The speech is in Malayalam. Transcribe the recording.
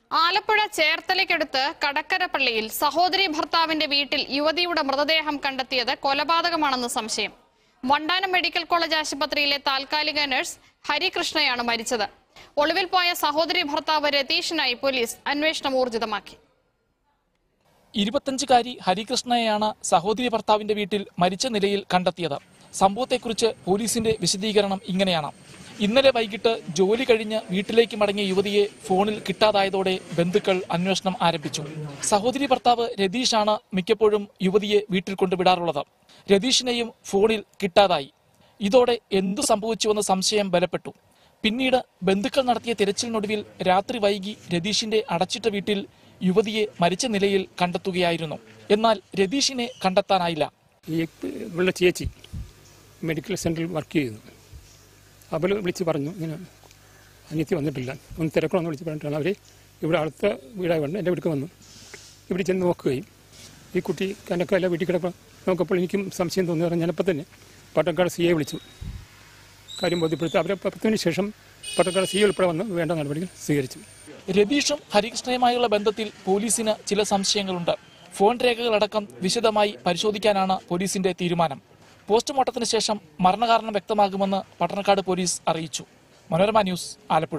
ആലപ്പുഴ ചേർത്തലയ്ക്കടുത്ത് കടക്കരപ്പള്ളിയിൽ സഹോദരി ഭർത്താവിന്റെ വീട്ടിൽ യുവതിയുടെ മൃതദേഹം കണ്ടെത്തിയത് കൊലപാതകമാണെന്ന് സംശയം വണ്ടാനം മെഡിക്കൽ കോളേജ് ആശുപത്രിയിലെ താൽക്കാലിക നഴ്സ് ഹരികൃഷ്ണയാണ് മരിച്ചത് ഒളിവിൽ പോയ സഹോദരി ഭർത്താവ് രതീഷിനായി പോലീസ് അന്വേഷണം ഊർജിതമാക്കി ഇരുപത്തഞ്ചുകാരി ഹരികൃഷ്ണയെയാണ് സഹോദരി ഭർത്താവിന്റെ വീട്ടിൽ മരിച്ച നിലയിൽ കണ്ടെത്തിയത് സംഭവത്തെക്കുറിച്ച് പോലീസിന്റെ വിശദീകരണം ഇങ്ങനെയാണ് ഇന്നലെ വൈകിട്ട് ജോലി കഴിഞ്ഞ് വീട്ടിലേക്ക് മടങ്ങിയ യുവതിയെ ഫോണിൽ കിട്ടാതായതോടെ ബന്ധുക്കൾ അന്വേഷണം ആരംഭിച്ചു സഹോദരി ഭർത്താവ് രതീഷാണ് മിക്കപ്പോഴും യുവതിയെ വീട്ടിൽ കൊണ്ടുവിടാറുള്ളത് രതീഷിനെയും ഫോണിൽ കിട്ടാതായി ഇതോടെ എന്തു സംഭവിച്ചുവെന്ന സംശയം ബലപ്പെട്ടു പിന്നീട് ബന്ധുക്കൾ നടത്തിയ തിരച്ചിലിനൊടുവിൽ രാത്രി വൈകി രതീഷിന്റെ അടച്ചിട്ട വീട്ടിൽ യുവതിയെ മരിച്ച നിലയിൽ കണ്ടെത്തുകയായിരുന്നു എന്നാൽ രതീഷിനെ കണ്ടെത്താനായില്ല ഈ ഇവളുടെ ചേച്ചി മെഡിക്കൽ സെൻറ്ററിൽ വർക്ക് ചെയ്യുന്നു അവൾ വിളിച്ച് പറഞ്ഞു ഇങ്ങനെ അനിയത്തി വന്നിട്ടില്ല ഒന്ന് തിരക്കണമെന്ന് വിളിച്ച് പറഞ്ഞിട്ടാണ് അവർ ഇവിടെ അടുത്ത വീടായി വന്ന് എൻ്റെ വീട്ടിൽ വന്നു ഇവിടെ ചെന്ന് നോക്കുകയും ഈ കുട്ടി കനക്കല്ല വീട്ടിൽ കിടപ്പം നോക്കപ്പോൾ എനിക്കും സംശയം തോന്നി പറഞ്ഞു ഞാനപ്പോൾ തന്നെ പട്ടക്കാട് സി എ വിളിച്ചു കാര്യം ബോധ്യപ്പെടുത്തി അവരെ പത്തിന് ശേഷം പട്ടക്കാട് സി എ ഉൾപ്പെടെ വന്ന് വേണ്ട നടപടികൾ സ്വീകരിച്ചു രതീഷും ഹരികൃഷ്ണയുമായുള്ള ബന്ധത്തിൽ പോലീസിന് ചില സംശയങ്ങളുണ്ട് ഫോൺ രേഖകളടക്കം വിശദമായി പരിശോധിക്കാനാണ് പോലീസിന്റെ തീരുമാനം പോസ്റ്റ്മോർട്ടത്തിന് ശേഷം മരണകാരണം വ്യക്തമാകുമെന്ന് പട്ടണക്കാട് പോലീസ് അറിയിച്ചു മനോരമ ന്യൂസ് ആലപ്പുഴ